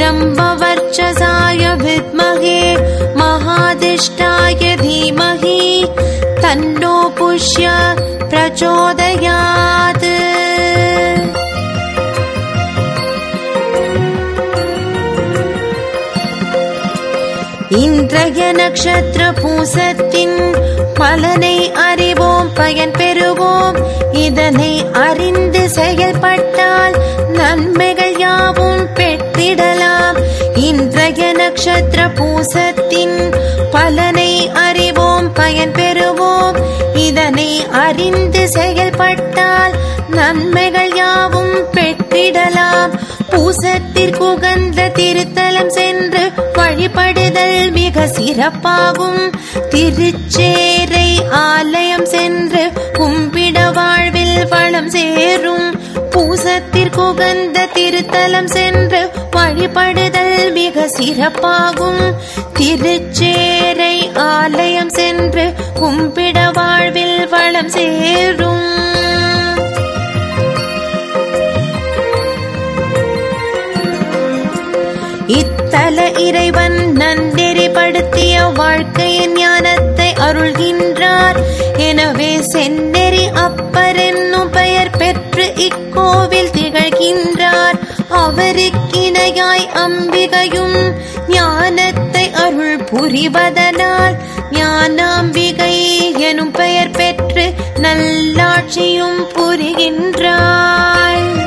ब्रह्मवर्चसाय विद्महे महादिष्टाय धीमहि तन्नो पुष्य प्रचोदयात् இன்றைய நட்சத்திர பூசத்தின் பலனை அறிவோம் பயன் பெறுவோம் இதனை அறிந்து செயல்பட்டால் நன்மைகள் யாவும் பெற்றிடலாம் இன்றைய நட்சத்திர பூசத்தின் பலனை அறிவோம் பயன் பெறுவோம் இதனை அறிந்து செயல்பட்டால் நன்மைகள் யாவும் பெற்றிடலாம் பூசத்திற்கு உகந்த திருத்தலம் சென்று வழிபடுதல் மிக சிறப்பாகும் திருச்சேரை ஆலயம் சென்று கும்பிட வாழ்வில் வளம் சேரும் பூசத்திற்கு உகந்த திருத்தலம் சென்று வழிபடுதல் மிக சிறப்பாகும் திருச்சேரை ஆலயம் சென்று கும்பிட வாழ்வில் வளம் சேரும் இத்தல இறைவன் நன்னெறிப்படுத்திய வாழ்க்கையின் ஞானத்தை அருள்கின்றார் எனவே செந்நெறி அப்பர் என்னும் பெயர் பெற்று இக்கோவில் திகழ்கின்றார் அவருக்கிணையாய் அம்பிகையும் ஞானத்தை அருள் புரிவதனால் ஞானாம்பிகை எனும் பெயர் பெற்று நல்லாட்சியும் புரிகின்றாள்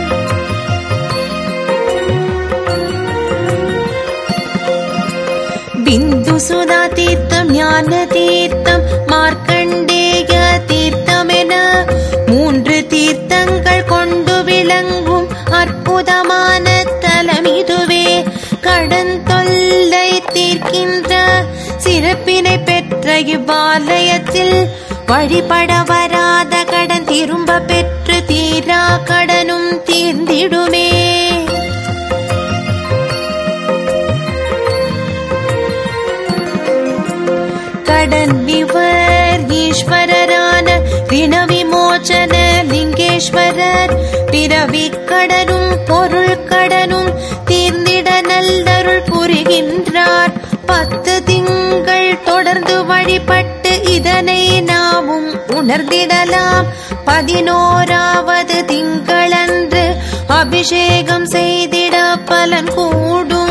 பிந்து சுதா தீர்த்தம் ஞான தீர்த்தம் மார்க்கண்டேய தீர்த்தம் என மூன்று தீர்த்தங்கள் கொண்டு விளங்கும் அற்புதமான தலம் இதுவே கடன் தொல்லை தீர்க்கின்ற சிறப்பினை பெற்ற இவ்வாலயத்தில் வழிபட வராத கடன் திரும்ப பெற்று தீரா கடனும் தீர்ந்திடுமே கடன் நிவர் ஈஸ்வரரான ரிண விமோச்சன லிங்கேஸ்வரர் பிறவி கடனும் பொருள் கடனும் தீர்ந்திட நல்லருள் புரிகின்றார் பத்து திங்கள் தொடர்ந்து வழிபட்டு இதனை நாமும் உணர்ந்திடலாம் பதினோராவது திங்களன்று அபிஷேகம் செய்திட பலன் கூடும்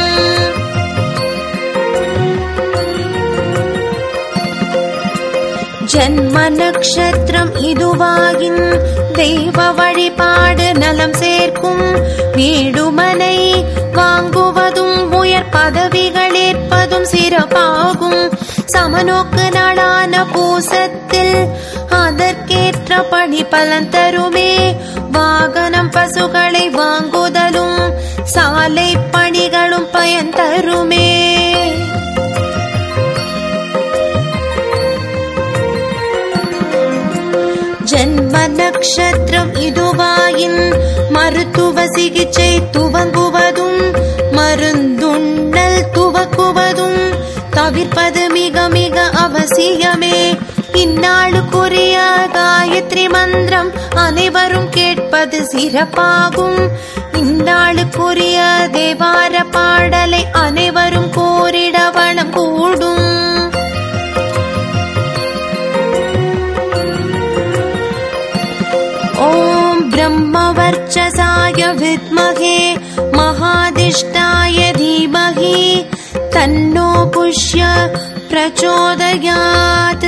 ஜன்ம நட்சத்திரம் இதுவாகின் தெய்வ வழிபாடு நலம் சேர்க்கும் வீடுமனை வாங்குவதும் உயர் பதவிகள் ஏற்பதும் சிறப்பாகும் சமநோக்கு நாளான பூசத்தில் அதற்கேற்ற பணி பலன் தருமே வாகனம் பசுகளை வாங்குதலும் சாலை பணிகளும் பயன் தருமே ஜன்ம நட்சத்திரம் இதுவாயின் மருத்துவ சிகிச்சை துவங்குவதும் மருந்துண்ணல் துவக்குவதும் தவிர்ப்பது மிக மிக அவசியமே இந்நாளுக்குரிய காயத்ரி மந்திரம் அனைவரும் கேட்பது சிறப்பாகும் இந்நாளுக்குரிய தேவார பாடலை அனைவரும் கோரிட வளம் கூடும் ॐ ब्रह्मवर्चसाय विद्महे महादिष्टाय धीमहि तन्नो पुष्य प्रचोदयात्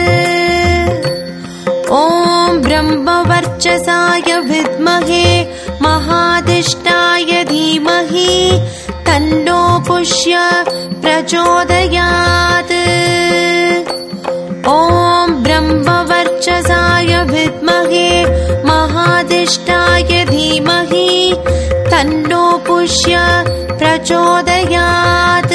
ॐ ब्रह्मवर्चसाय विद्महे महादिष्टाय धीमहि तन्नो पुष्य प्रचोदयात् ॐ ब्रह्मवर्चसाय विद्महे महादिष्टाय धीमहि तन्नो पुष्य प्रचोदयात्